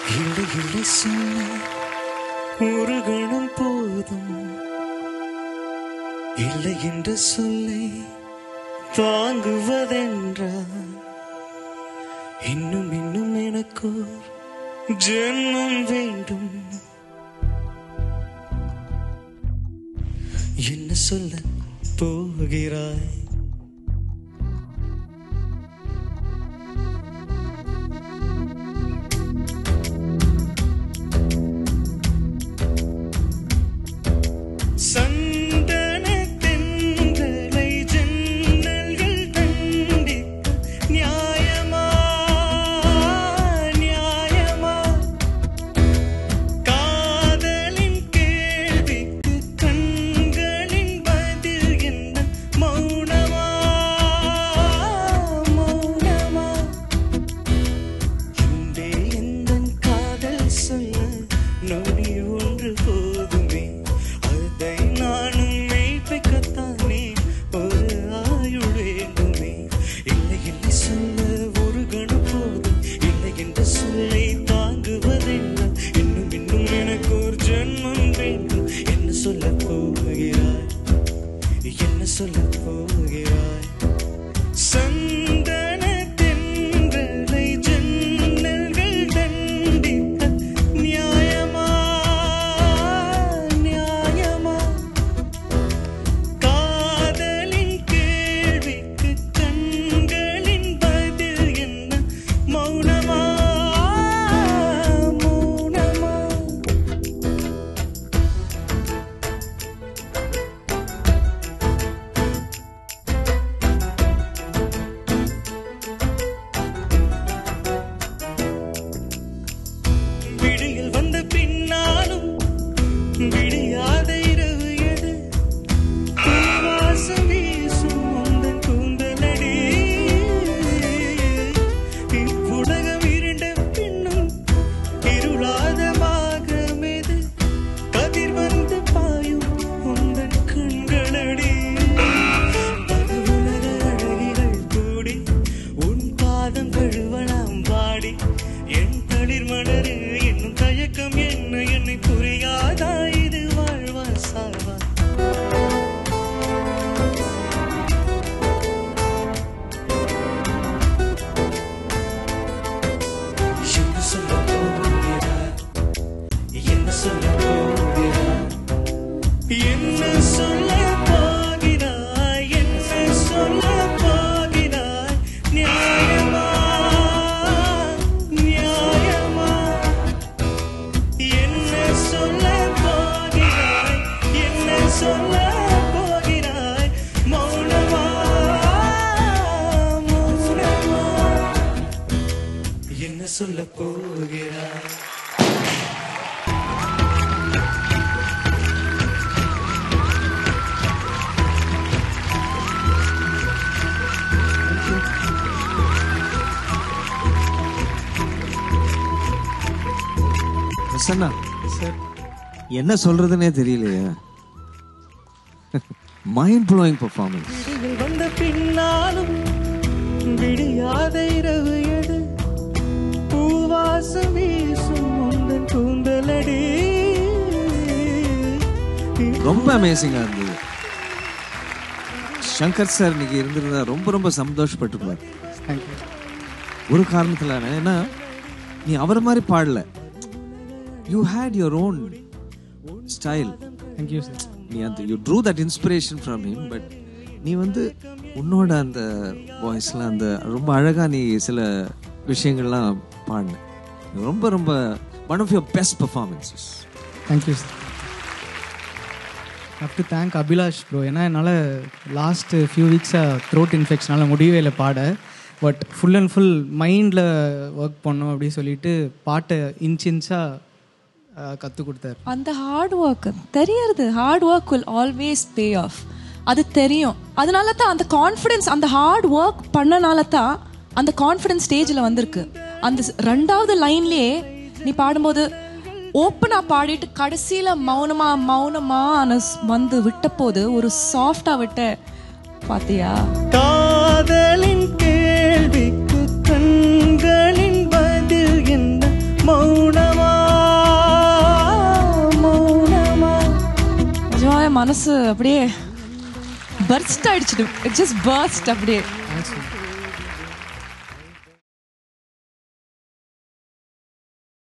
இல்லை இல்லை சொல்ல ஒரு கணம் போதும் இல்லை என்ற சொல்லை தாங்குவதென்றா இன்னும் இன்னும் எனக்கோர் ஜென்மம் வேண்டும் என்ன சொல்ல போகிறாய் சந்தன தென்றலை ஜன்னல்கள் தண்டிக்க நியாயமா நியாயமா காதலின் கேள்விக்கு கண்களின் பதில் என்ன மௌனமா மௌனமா அன்பே எந்தன் காதல் சொல்ல நொடி ஒன்று போதுமே அதை நானும் மெய்ப்பிக்கத்தானே ஒரு ஆயுள் வேண்டுமே இல்லை இல்லை சொல்ல ஒரு கணம் போதும் இல்லை என்ற சொல்லை தாங்குவதென்றால் இன்னும் இன்னும் எனக்கு ஒரு ஜென்மம் வேண்டும் என்ன சொல்ல போகிறாய் என்ன சொல்ல போகிறாய் சந்தன தென்றலை ஜன்னல்கள் தண்டிக்க நியாயமா நியாயமா காதலின் கேள்விக்கு கண்களின் பதில் என்ன மௌனமா மௌனமா விடியல் வந்த பின்னாலும் விடியாத இரவு எது பூவாசம் வீசும் உந்தன் கூந்தலடி இவ்வுலகம் இருண்ட பின்னும் இருளாத மாகமெது கதிர் வந்து பாயும் உந்தன் கண்களடி பகவுலக அழகிகள் கூடி உன் பாதம் கழுவலாம் பாடி என் தளிர் மலரு என்னும் தயக்கம் என்ன என்னை புரியாதா இது வாழ்வா சாவா என்ன சொல்ல போகிறாய் என்ன சொல்ல போகிறாய் என்ன சொல்ல போகிறாய் என்ன சொல்ல போகிறாய் நியாயமா நியாயமா என்ன சொல்ல போகிறாய் என்ன சொல்ல போகிறாய் மௌனமா மௌனமா என்ன சொல்ல போகிறாய் பிரசன்னா என்ன சொல்றதுன்னே தெரியலையே மைண்ட் ப்ளோயிங் பர்ஃபார்மன்ஸ் விடியல் வந்த பின்னாலும் விடியாத இரவு எது பூவாசம் வீசும் உந்தன் கூந்தலடி ரொம்ப அமேசிங்கா இருந்தது சங்கர் சார் இன்னைக்கு இருந்திருந்தா ரொம்ப ரொம்ப சந்தோஷப்பட்டிருப்பார் ஒரு காரணத்துல ஏன்னா நீ அவர் மாதிரி பாடல you had your own style thank you sir நீ அந்த you drew that inspiration from him but நீ வந்து உன்னோட அந்த வாய்ஸ்ல அந்த ரொம்ப அழகா நீ சில விஷயங்கள்லாம் பாடின ரொம்ப ரொம்ப one of your best performances thank you sir how to thank Abhilash bro ஏன்னா என்னால் லாஸ்ட் ஃபியூ வீக்ஸாக த்ரோட் இன்ஃபெக்ஷனால் முடியவே இல்லை பாட பட் ஃபுல் அண்ட் ஃபுல் மைண்டில் ஒர்க் பண்ணோம் அப்படின்னு சொல்லிட்டு பாட்டை இன்ச் இன்ச்சாக கற்றுக் கொடுத்தாரு அந்த ஹார்ட் ஒர்க் தெரியறது hard work will always pay off அது தெரியும் அதனால தான் அந்த கான்ஃபிடன்ஸ் அந்த ஹார்ட் ஒர்க் பண்ணனால தான் அந்த கான்ஃபிடன்ஸ் ஸ்டேஜில் வந்திருக்கு அந்த ஸ்- ரெண்டாவது லைன்லயே நீ பாடும்போது ஓப்பனா பாடிட்டு கடைசியில மௌனமா மௌனமா வந்து விட்ட போது ஒரு சாஃப்டா விட்ட பாத்தியா காதலின் கேள்விக்கு கண்களின் பதில் என்ன மௌன மனசு அப்படியே பர்ஸ்ட் ஆயிடுச்சு இட் ஜஸ்ட் பர்ஸ்ட் அப்படியே